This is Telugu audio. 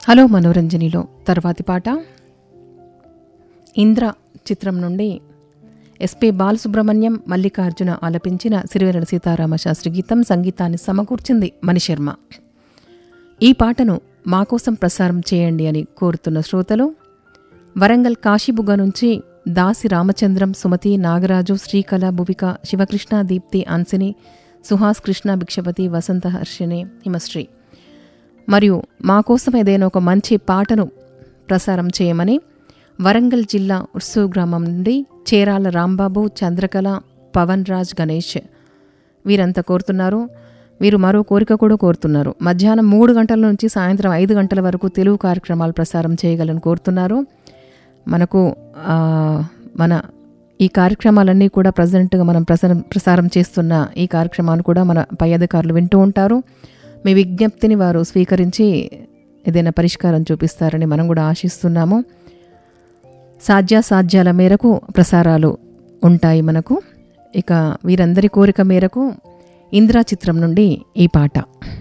హలో మనోరంజనిలో తర్వాతి పాట ఇంద్ర చిత్రం నుండి ఎస్పి బాలసుబ్రహ్మణ్యం మల్లికార్జున ఆలపించిన సిరివెనల సీతారామ శాస్త్రి గీతం సంగీతాన్ని సమకూర్చింది మణిశర్మ ఈ పాటను మా కోసం ప్రసారం చేయండి అని కోరుతున్న శ్రోతలు వరంగల్ కాశీబుగ్గ నుంచి దాసి రామచంద్రం సుమతి నాగరాజు శ్రీకళ భువిక శివకృష్ణ దీప్తి అన్సిని సుహాస్ కృష్ణ భిక్షపతి వసంత హర్షిని హిమశ్రీ మరియు మా కోసం ఏదైనా ఒక మంచి పాటను ప్రసారం చేయమని వరంగల్ జిల్లా ఉర్సు గ్రామం నుండి చేరాల రాంబాబు చంద్రకళ పవన్ రాజ్ గణేష్ వీరంతా కోరుతున్నారు వీరు మరో కోరిక కూడా కోరుతున్నారు మధ్యాహ్నం మూడు గంటల నుంచి సాయంత్రం ఐదు గంటల వరకు తెలుగు కార్యక్రమాలు ప్రసారం చేయగలని కోరుతున్నారు మనకు ఆ, మన ఈ కార్యక్రమాలన్నీ కూడా ప్రజెంట్గా మనం ప్రసారం ప్రసారం చేస్తున్న ఈ కార్యక్రమాలు కూడా మన పై అధికారులు వింటూ ఉంటారు మీ విజ్ఞప్తిని వారు స్వీకరించి ఏదైనా పరిష్కారం చూపిస్తారని మనం కూడా ఆశిస్తున్నాము సాధ్యాసాధ్యాల మేరకు ప్రసారాలు ఉంటాయి మనకు ఇక వీరందరి కోరిక మేరకు ఇందిరా చిత్రం నుండి ఈ పాట